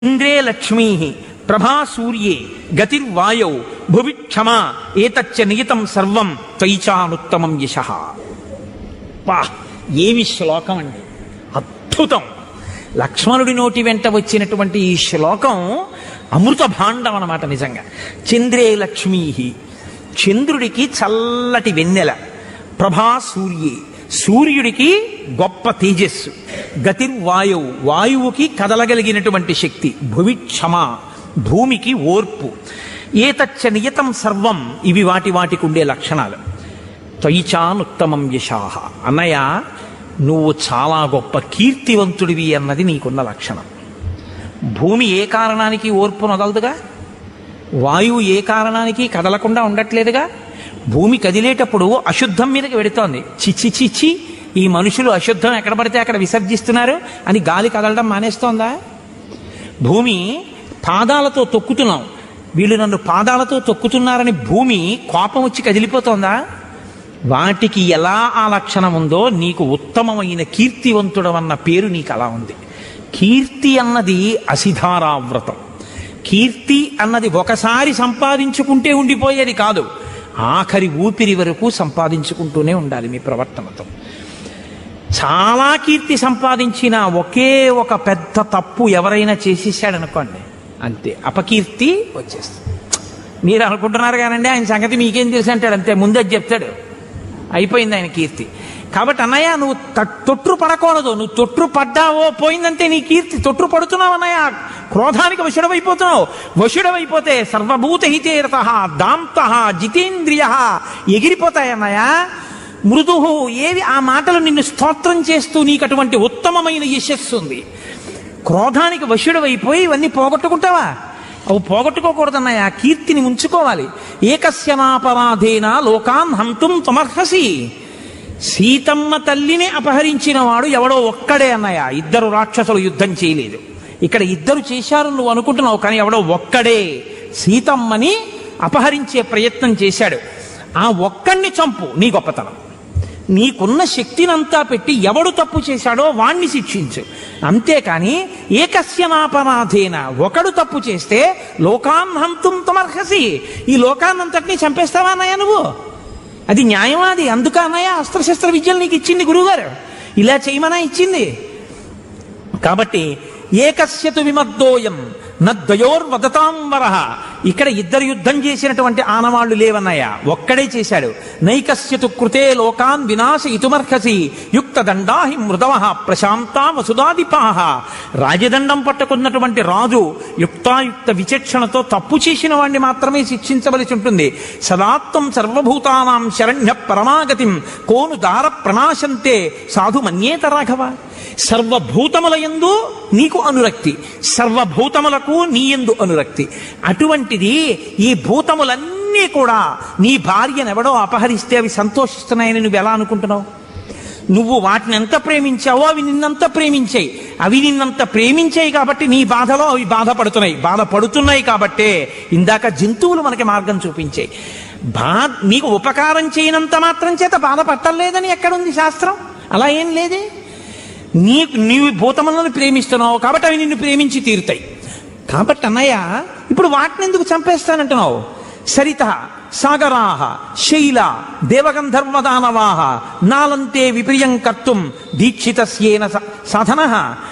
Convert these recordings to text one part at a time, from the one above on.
ఇంద్రే లక్ష్మీ ప్రభా సూర్యే గతిర్వాయౌ భువి క్షమా ఏతచ్చ నియతం సర్వం త్వయిచానుత్తమం యశ పా ఏమి శ్లోకం అండి అద్భుతం లక్ష్మణుడి నోటి వెంట వచ్చినటువంటి ఈ శ్లోకం అమృత భాండం అన్నమాట నిజంగా చంద్రే లక్ష్మీ చంద్రుడికి చల్లటి వెన్నెల ప్రభా సూర్యే సూర్యుడికి గొప్ప తేజస్సు గతిర్వాయువు వాయువుకి కదలగలిగినటువంటి శక్తి భువి క్షమ భూమికి ఓర్పు ఏతచ్చ నియతం సర్వం ఇవి వాటి వాటికి ఉండే లక్షణాలు త్వయిచానుత్తమం యశాహ అన్నయ్య నువ్వు చాలా గొప్ప కీర్తివంతుడివి అన్నది నీకున్న లక్షణం భూమి ఏ కారణానికి ఓర్పు నొదలదుగా వాయువు ఏ కారణానికి కదలకుండా ఉండట్లేదుగా భూమి కదిలేటప్పుడు అశుద్ధం మీదకి వెడుతోంది చిచ్చి చిచ్చి ఈ మనుషులు అశుద్ధం ఎక్కడ పడితే అక్కడ విసర్జిస్తున్నారు అని గాలి కదలడం మానేస్తోందా భూమి పాదాలతో తొక్కుతున్నాం వీళ్ళు నన్ను పాదాలతో తొక్కుతున్నారని భూమి కోపం వచ్చి కదిలిపోతోందా వాటికి ఎలా ఆ లక్షణం ఉందో నీకు ఉత్తమమైన కీర్తివంతుడవన్న పేరు నీకు అలా ఉంది కీర్తి అన్నది అసిధారావ్రతం కీర్తి అన్నది ఒకసారి సంపాదించుకుంటే ఉండిపోయేది కాదు ఆఖరి ఊపిరి వరకు సంపాదించుకుంటూనే ఉండాలి మీ ప్రవర్తనతో చాలా కీర్తి సంపాదించిన ఒకే ఒక పెద్ద తప్పు ఎవరైనా చేసేసాడనుకోండి అంతే అపకీర్తి వచ్చేస్తుంది మీరు అనుకుంటున్నారు కానండి ఆయన సంగతి మీకేం తెలుసు అంటాడు అంతే ముందే చెప్తాడు అయిపోయింది ఆయన కీర్తి కాబట్టి అన్నయ్య నువ్వు త- తొట్టు పడకూడదు నువ్వు తొట్టు పడ్డావో పోయిందంటే నీ కీర్తి తొట్టు పడుతున్నావు అన్నయ్య క్రోధానికి వశుడవైపోతున్నావు వశుడవైపోతే సర్వభూత హితేరత దాంత జితేంద్రియ ఎగిరిపోతాయి అన్నయ్య మృదు ఏవి ఆ మాటలు నిన్ను స్తోత్రం చేస్తూ నీకు అటువంటి ఉత్తమమైన యశస్సు ఉంది క్రోధానికి వశుడవైపోయి ఇవన్నీ పోగొట్టుకుంటావా అవి పోగొట్టుకోకూడదన్నయ్య ఆ కీర్తిని ఉంచుకోవాలి ఏకస్యనాపరాధేన లోకాన్ హంతుం తమర్హసి సీతమ్మ తల్లిని అపహరించిన వాడు ఎవడో ఒక్కడే అన్నయ్య ఇద్దరు రాక్షసులు యుద్ధం చేయలేదు ఇక్కడ ఇద్దరు చేశారు నువ్వు అనుకుంటున్నావు కానీ ఎవడో ఒక్కడే సీతమ్మని అపహరించే ప్రయత్నం చేశాడు ఆ ఒక్కడిని చంపు నీ గొప్పతనం నీకున్న శక్తినంతా పెట్టి ఎవడు తప్పు చేశాడో వాణ్ణి శిక్షించు అంతేకాని ఏకస్యనాపరాధేన ఒకడు తప్పు చేస్తే లోకాన్ హంతుం తమర్హసి ఈ లోకాన్నంతటినీ చంపేస్తావా అన్నయ్య నువ్వు అది న్యాయమాది అందుక అన్నయ్య అస్త్రశస్త్ర విద్యలు నీకు ఇచ్చింది గురువుగారు ఇలా చేయమనా ఇచ్చింది కాబట్టి ఏకస్యతు విమద్దోయం నద్వయోర్వదతాంబర ఇక్కడ ఇద్దరు యుద్ధం చేసినటువంటి ఆనవాళ్లు లేవన్నయ్య ఒక్కడే చేశాడు నైకస్యతు కృతే లోకాన్ వినాశ ఇతుమర్హసి యుక్త దండాహి మృదవ ప్రశాంత వసుదాదిపాహ రాజదండం పట్టుకున్నటువంటి రాజు యుక్తాయుక్త విచక్షణతో తప్పు చేసిన వాడిని మాత్రమే శిక్షించవలసి ఉంటుంది సదాత్వం సర్వభూతానాం శరణ్య పరమాగతిం కోను దార ప్రణాశంతే సాధు మన్యేత రాఘవ సర్వభూతముల యందు నీకు అనురక్తి సర్వభూతములకు నీ యందు అనురక్తి అటువంటిది ఈ భూతములన్నీ కూడా నీ భార్యనెవడో అపహరిస్తే అవి సంతోషిస్తున్నాయని నువ్వు ఎలా అనుకుంటున్నావు నువ్వు వాటిని ఎంత ప్రేమించావో అవి నిన్నంత ప్రేమించాయి అవి నిన్నంత ప్రేమించాయి కాబట్టి నీ బాధలో అవి బాధపడుతున్నాయి బాధపడుతున్నాయి కాబట్టే ఇందాక జంతువులు మనకి మార్గం చూపించాయి బా నీకు ఉపకారం చేయనంత మాత్రం చేత బాధపట్టలేదని ఎక్కడుంది శాస్త్రం అలా ఏం లేదే నీ నీవు భూతములను ప్రేమిస్తున్నావు కాబట్టి అవి నిన్ను ప్రేమించి తీరుతాయి కాబట్టి అన్నయ్య ఇప్పుడు వాటిని ఎందుకు చంపేస్తానంటున్నావు సరిత సాగరాహ శైల దేవగంధర్వదానవాహ నాలంతే విప్రియం కర్తుం దీక్షితస్యేన స- సాధన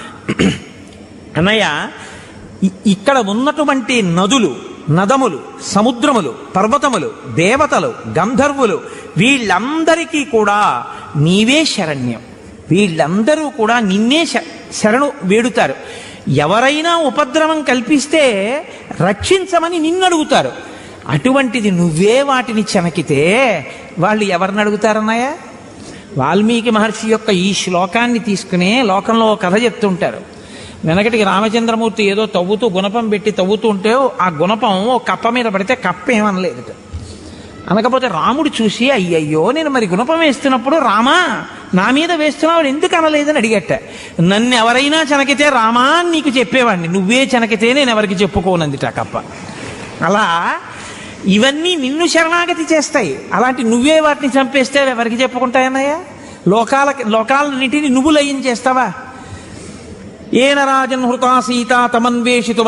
అన్నయ్య ఇ- ఇక్కడ ఉన్నటువంటి నదులు నదములు సముద్రములు పర్వతములు దేవతలు గంధర్వులు వీళ్ళందరికీ కూడా నీవే శరణ్యం వీళ్ళందరూ కూడా నిన్నే శ- శరణు వేడుతారు ఎవరైనా ఉపద్రవం కల్పిస్తే రక్షించమని నిన్ను అడుగుతారు అటువంటిది నువ్వే వాటిని చెనకితే వాళ్ళు ఎవరిని అడుగుతారన్నాయా వాల్మీకి మహర్షి యొక్క ఈ శ్లోకాన్ని తీసుకునే లోకంలో ఓ కథ చెప్తుంటారు వెనకటికి రామచంద్రమూర్తి ఏదో తవ్వుతూ గుణపం పెట్టి తవ్వుతూ ఉంటే ఆ గుణపం ఓ కప్ప మీద పడితే కప్ప ఏమనలేదట అనకపోతే రాముడు చూసి అయ్యయ్యో నేను మరి గుణపం వేస్తున్నప్పుడు రామా నా మీద వేస్తున్నావు ఎందుకు అనలేదని అడిగట నన్ను ఎవరైనా చెనకితే రామా అని నీకు చెప్పేవాడిని నువ్వే చెనకితే నేను ఎవరికి చెప్పుకోనందిట ఆ కప్ప అలా ఇవన్నీ నిన్ను శరణాగతి చేస్తాయి అలాంటి నువ్వే వాటిని చంపేస్తే అవి ఎవరికి చెప్పుకుంటాయన్నయ్య లోకాల లోకాలన్నింటినీ నువ్వు లయం చేస్తావా ఏన రాజన్ హృతా సీత తమన్వేషితు